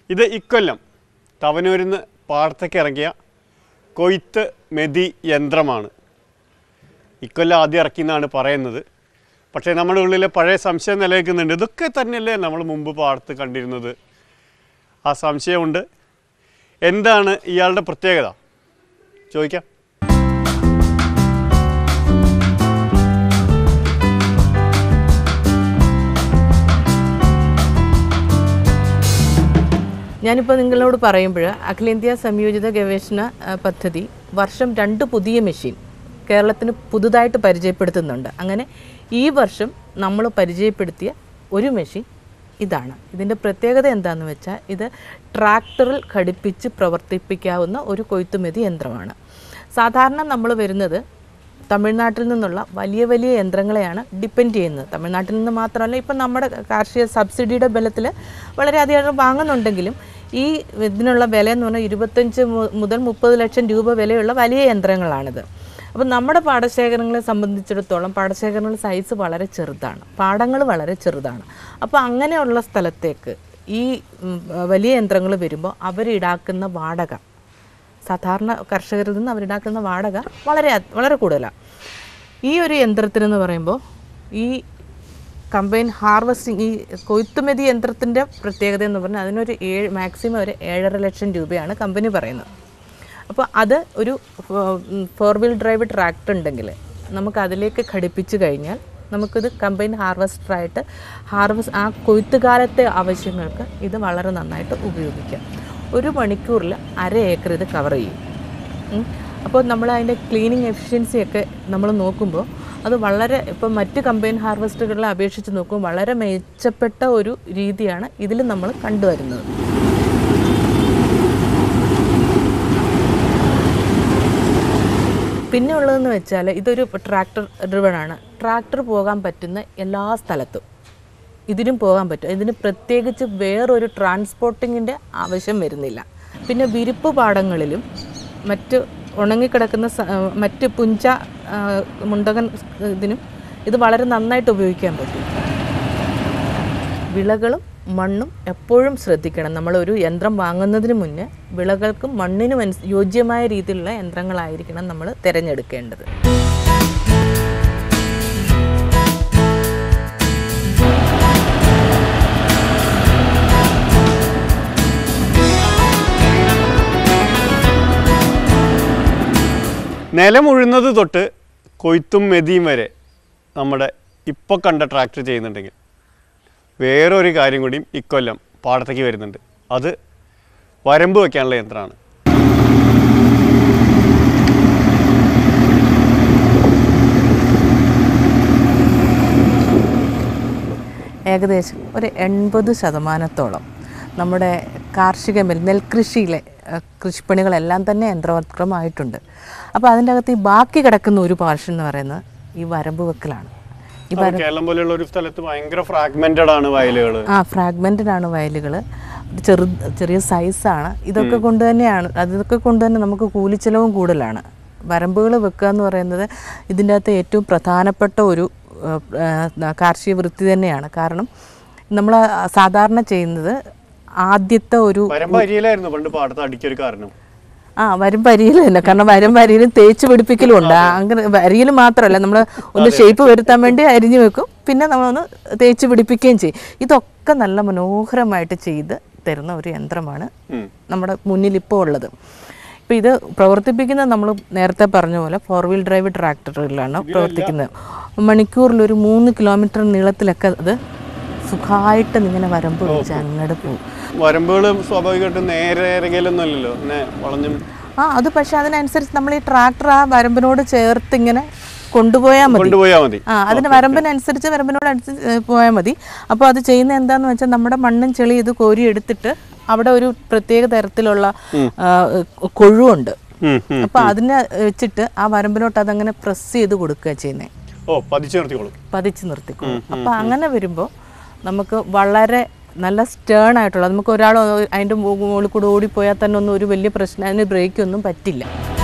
ഇത് ഇക്കൊല്ലം തവനൂരിൽ നിന്ന് പാടത്തേക്ക് ഇറങ്ങിയ കൊയ്ത്ത് മെതി യന്ത്രമാണ് ഇക്കൊല്ലം ആദ്യം ഇറക്കിയെന്നാണ് പറയുന്നത് പക്ഷേ നമ്മുടെ ഉള്ളിൽ പഴയ സംശയം നിലനിൽക്കുന്നുണ്ട് ഇതൊക്കെ തന്നെയല്ലേ നമ്മൾ മുമ്പ് പാടത്ത് കണ്ടിരുന്നത് ആ സംശയമുണ്ട് എന്താണ് ഇയാളുടെ പ്രത്യേകത ചോദിക്കാം ഞാനിപ്പോൾ നിങ്ങളോട് പറയുമ്പോൾ അഖിലേന്ത്യാ സംയോജിത ഗവേഷണ ആ, പദ്ധതി വർഷം രണ്ട് പുതിയ മെഷീൻ കേരളത്തിന് പുതുതായിട്ട് പരിചയപ്പെടുത്തുന്നുണ്ട് അങ്ങനെ ഈ വർഷം നമ്മൾ പരിചയപ്പെടുത്തിയ ഒരു മെഷീൻ ഇതാണ് ഇതിൻ്റെ പ്രത്യേകത എന്താണെന്ന് വെച്ചാൽ ഇത് ട്രാക്ടറിൽ ഘടിപ്പിച്ച് പ്രവർത്തിപ്പിക്കാവുന്ന ഒരു കൊയ്ത്തുമെതി യന്ത്രമാണ് സാധാരണ നമ്മൾ വരുന്നത് തമിഴ്നാട്ടിൽ നിന്നുള്ള വലിയ വലിയ യന്ത്രങ്ങളെയാണ് ഡിപ്പെൻഡ് ചെയ്യുന്നത് തമിഴ്നാട്ടിൽ നിന്ന് മാത്രമല്ല ഇപ്പം നമ്മുടെ കാർഷിക സബ്സിഡിയുടെ ബലത്തിൽ വളരെയധികം വാങ്ങുന്നുണ്ടെങ്കിലും ഈ ഇതിനുള്ള വില എന്ന് പറഞ്ഞാൽ ഇരുപത്തഞ്ച് മു- മുതൽ മുപ്പത് ലക്ഷം രൂപ വിലയുള്ള വലിയ യന്ത്രങ്ങളാണിത് അപ്പം നമ്മുടെ പാടശേഖരങ്ങളെ സംബന്ധിച്ചിടത്തോളം പാടശേഖരങ്ങൾ സൈസ് വളരെ ചെറുതാണ് പാടങ്ങൾ വളരെ ചെറുതാണ് അപ്പോൾ അങ്ങനെയുള്ള സ്ഥലത്തേക്ക് ഈ ഉം, വലിയ യന്ത്രങ്ങൾ വരുമ്പോൾ അവർ ഈടാക്കുന്ന വാടക സാധാരണ കർഷകരിൽ നിന്ന് അവരുണ്ടാക്കുന്ന വാടക വളരെ അത്- വളരെ കൂടുതലാണ് ഈ ഒരു യന്ത്രത്തിനെന്ന് പറയുമ്പോൾ ഈ കമ്പൈൻ ഹാർവസ്റ്റിംഗ് ഈ കൊയ്ത്തുമതി യന്ത്രത്തിൻ്റെ പ്രത്യേകത എന്ന് പറഞ്ഞാൽ അതിനൊരു ഏഴ് മാക്സിമം ഒരു ഏഴര ലക്ഷം രൂപയാണ് കമ്പനി പറയുന്നത് അപ്പോൾ അത് ഒരു ഫോർ വീൽ ഡ്രൈവ് ട്രാക്ടർ ഉണ്ടെങ്കിൽ നമുക്ക് അതിലേക്ക് ഘടിപ്പിച്ച് കഴിഞ്ഞാൽ നമുക്കിത് കമ്പൈൻ ഹാർവസ്റ്ററായിട്ട് ഹാർവസ് ആ കൊയ്ത്തുകാലത്തെ ആവശ്യങ്ങൾക്ക് ഇത് വളരെ നന്നായിട്ട് ഉപയോഗിക്കാം ഒരു മണിക്കൂറിൽ അര ഏക്കർ ഇത് കവർ ചെയ്യും ഉം. അപ്പോൾ നമ്മൾ അതിൻ്റെ ക്ലീനിങ് എഫിഷ്യൻസി ഒക്കെ നമ്മൾ നോക്കുമ്പോൾ അത് വളരെ ഇപ്പം മറ്റ് കമ്പൈൻ ഹാർവസ്റ്ററുകളെ അപേക്ഷിച്ച് നോക്കുമ്പോൾ വളരെ മെച്ചപ്പെട്ട ഒരു രീതിയാണ് ഇതിൽ നമ്മൾ കണ്ടുവരുന്നത് പിന്നെ ഉള്ളതെന്ന് വെച്ചാൽ ഇതൊരു ട്രാക്ടർ ഡ്രിവണാണ് ട്രാക്ടർ പോകാൻ പറ്റുന്ന എല്ലാ സ്ഥലത്തും ഇതിനും പോകാൻ പറ്റും ഇതിന് പ്രത്യേകിച്ച് വേറൊരു ട്രാൻസ്പോർട്ടിങ്ങിൻ്റെ ആവശ്യം വരുന്നില്ല പിന്നെ വിരിപ്പ് പാടങ്ങളിലും മറ്റ് ഉണങ്ങിക്കിടക്കുന്ന സ- ആ, മറ്റ് പുഞ്ച ആ, മുണ്ടകൻ ഇതിനും ഇത് വളരെ നന്നായിട്ട് ഉപയോഗിക്കാൻ പറ്റും വിളകളും മണ്ണും എപ്പോഴും ശ്രദ്ധിക്കണം നമ്മളൊരു യന്ത്രം വാങ്ങുന്നതിന് മുന്നേ വിളകൾക്കും മണ്ണിനും അനുസ- യോജ്യമായ രീതിയിലുള്ള യന്ത്രങ്ങളായിരിക്കണം നമ്മൾ തിരഞ്ഞെടുക്കേണ്ടത് നിലമുഴുന്നത് തൊട്ട് കൊയ്ത്തും മെതിയും വരെ നമ്മുടെ ഇപ്പോൾ കണ്ട ട്രാക്ടർ ചെയ്യുന്നുണ്ടെങ്കിൽ വേറൊരു കാര്യം കൂടിയും ഇക്കൊല്ലം പാടത്തേക്ക് വരുന്നുണ്ട് അത് വരമ്പ് വയ്ക്കാനുള്ള യന്ത്രമാണ് ഏകദേശം ഒരു എൺപത് ശതമാനത്തോളം നമ്മുടെ കാർഷിക മേൽ നെൽകൃഷിയിലെ അഹ്, കൃഷിപ്പണികളെല്ലാം തന്നെ യന്ത്രവൽക്കൃതമായിട്ടുണ്ട് അപ്പോൾ അതിൻ്റെ അകത്ത് ഈ ബാക്കി കിടക്കുന്ന ഒരു പോർഷൻ എന്ന് പറയുന്നത് ഈ വരമ്പ് വെക്കലാണ് ഈ അപ്പോൾ കേരളം പോലെയുള്ള ഒരു സ്ഥലത്ത് ഭയങ്കര ഫ്രാഗ്മെന്റഡ് ആണ് വയലുകൾ ആ ഫ്രാഗ്മെൻറ്റഡ് ആണ് വയലുകൾ ചെറു ചെറിയ സൈസാണ് ഇതൊക്കെ കൊണ്ട് തന്നെയാണ് അതൊക്കെ കൊണ്ട് തന്നെ നമുക്ക് കൂലിച്ചെലവും കൂടുതലാണ് വരമ്പുകൾ വെക്കുക എന്ന് പറയുന്നത് ഇതിൻ്റെ അകത്ത് ഏറ്റവും പ്രധാനപ്പെട്ട ഒരു ഏഹ്, ഏഹ്, കാർഷിക വൃത്തി തന്നെയാണ് കാരണം നമ്മൾ സാധാരണ ചെയ്യുന്നത് ആദ്യത്തെ ഒരു വരമ്പ് അരിയിലായിരുന്നു പണ്ട് പാടത്ത് അടിക്കൊരു കാരണം ആ വരമ്പ് അരിയിൽ തന്നെ കാരണം വരമ്പ് അരിയിലും തേച്ച് പിടിപ്പിക്കലും ഉണ്ട് ആ, അങ്ങനെ അരിയിൽ മാത്രമല്ല നമ്മൾ ഒന്ന് ഷേപ്പ് വരുത്താൻ വേണ്ടി അരിഞ്ഞു വെക്കും പിന്നെ നമ്മളൊന്ന് തേച്ച് പിടിപ്പിക്കുകയും ചെയ്യും ഇതൊക്കെ നല്ല മനോഹരമായിട്ട് ചെയ്ത് തരുന്ന ഒരു യന്ത്രമാണ് ഉം. നമ്മുടെ മുന്നിൽ ഇപ്പോൾ ഉള്ളത് ഇപ്പം ഇത് പ്രവർത്തിപ്പിക്കുന്നത് നമ്മൾ നേരത്തെ പറഞ്ഞ പോലെ ഫോർ വീൽ ഡ്രൈവ് ട്രാക്ടറിലാണ് പ്രവർത്തിക്കുന്നത് മണിക്കൂറിൽ ഒരു മൂന്ന് കിലോമീറ്റർ നീളത്തിലൊക്കെ അത് സുഖമായിട്ട് ഇങ്ങനെ വരമ്പ് വെച്ച് അങ്ങോട്ട് പോകും വരമ്പുകൾ സ്വാഭാവികമായിട്ടും നേരെ ഇറങ്ങിയാലൊന്നും അല്ലല്ലോ പിന്നെ വളഞ്ഞും ആ അത് പക്ഷെ അതിനനുസരിച്ച് നമ്മൾ ഈ ട്രാക്ടർ ആ വരമ്പിനോട് ചേർത്ത് ഇങ്ങനെ കൊണ്ടുപോയാൽ മതി കൊണ്ടുപോയാൽ മതി ആ അതിന് വരമ്പിനനുസരിച്ച് വരമ്പിനോട് അനുസരിച്ച് പോയാൽ മതി അപ്പോൾ അത് ചെയ്യുന്ന എന്താന്ന് വെച്ചാൽ നമ്മുടെ മണ്ണും ചെളി ഇത് കോരി എടുത്തിട്ട് അവിടെ ഒരു പ്രത്യേക തരത്തിലുള്ള ആ, കൊഴുവുണ്ട് ഉം, ഉം. അപ്പോൾ അതിനെ വെച്ചിട്ട് ആ വരമ്പിലോട്ട് അതങ്ങനെ പ്രസ് ചെയ്ത് കൊടുക്കുക ചെയ്യുന്നത് ഓ പതിച്ചു നിർത്തിക്കോളും പതിച്ച് നിർത്തിക്കോളും അപ്പോൾ അങ്ങനെ വരുമ്പോൾ നമുക്ക് വളരെ നല്ല സ്റ്റേൺ ആയിട്ടുള്ള നമുക്ക് ഒരാൾ അതിൻ്റെ മുകളിൽ കൂടെ ഓടിപ്പോയാൽ തന്നെ ഒന്നും ഒരു വലിയ പ്രശ്നം അതിന് ബ്രേക്കൊന്നും പറ്റില്ല